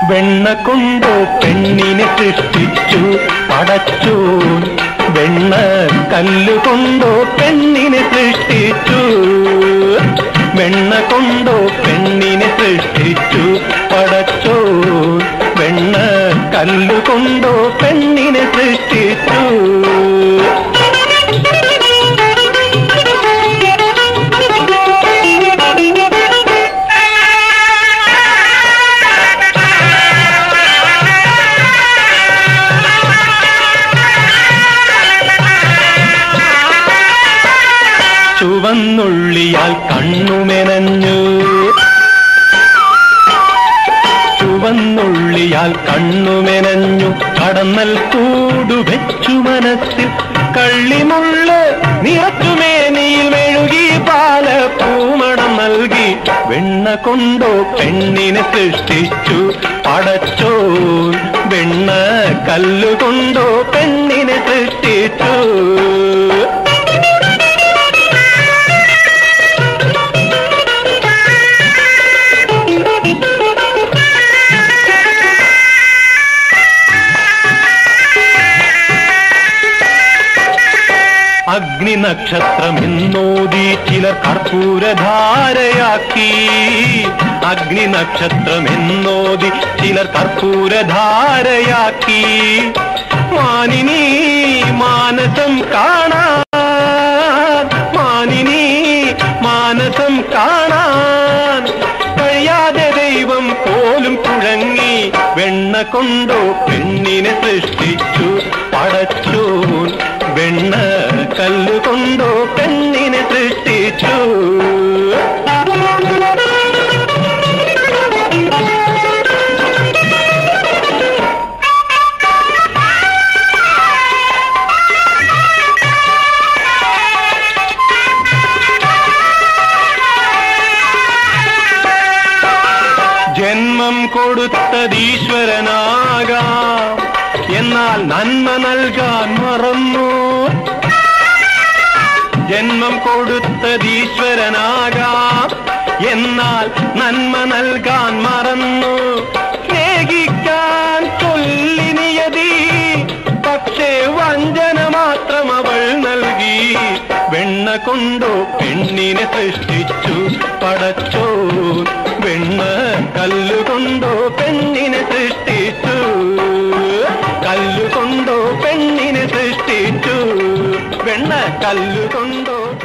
വെണ്ണ കൊണ്ടോ പെണ്ണിനെ സൃഷ്ടിച്ചു പടച്ചു വെണ്ണ കല്ലുകൊണ്ടോ പെണ്ണിനെ സൃഷ്ടിച്ചു വെണ്ണ കൊണ്ടോ പെണ്ണിനെ സൃഷ്ടിച്ചു പടച്ചു വെണ്ണ കല്ലുകൊണ്ടോ പെണ്ണിനെ സൃഷ്ടിച്ചു ചുവന്നുള്ളിയാൽ കണ്ണുമെനഞ്ഞു ചുവന്നുള്ളിയാൽ കണ്ണുമെനഞ്ഞു കടന്നൽ കൂടു വെച്ചു മനസ്സിൽ കള്ളിമുള്ള് നിറച്ചുമേനിയിൽ മെഴുകി പാല പൂമണം നൽകി വെണ്ണ കൊണ്ടോ പെണ്ണിനെ സൃഷ്ടിച്ചു പടച്ചോ വെണ്ണ കല്ലുകൊണ്ടോ പെണ്ണിനെ സൃഷ്ടിച്ചു അഗ്നി നക്ഷത്രമെന്നോതി ചിലർ കർപ്പൂരധാരയാക്കി അഗ്നി നക്ഷത്രമെന്നോതി ചിലർ കർപ്പൂരധാരയാക്കി മാനിനി മാനസം കാണാൻ മാനിനി മാനസം കാണാൻ കഴിയാതെ ദൈവം പോലും കുഴങ്ങി വെണ്ണ കൊണ്ടോ പെണ്ണിനെ സൃഷ്ടിച്ചു പടച്ചു വെണ്ണ കല്ലുകൊണ്ടോ പെണ്ണിനെ സൃഷ്ടിച്ചു ജന്മം കൊടുത്തതീശ്വരനാകാം എന്നാൽ നന്മ നൽകാൻ മറന്നു ജന്മം കൊടുത്തതീശ്വരനാകാം എന്നാൽ നന്മ നൽകാൻ മറന്നു സ്നേഹിക്കാൻ ചൊല്ലി നിയതി പക്ഷേ വഞ്ചന മാത്രം അവൾ നൽകി വെണ്ണ കൊണ്ടോ പെണ്ണിനെ സൃഷ്ടിച്ചു പടച്ചോ വെണ്ണ കല്ലുകൊണ്ടോ പെണ്ണിനെ സൃഷ്ടിച്ചു കല്ലുകൊണ്ടോ പെണ്ണിനെ സൃഷ്ടിച്ചു വെണ്ണ കല്ലുകൊണ്ടോ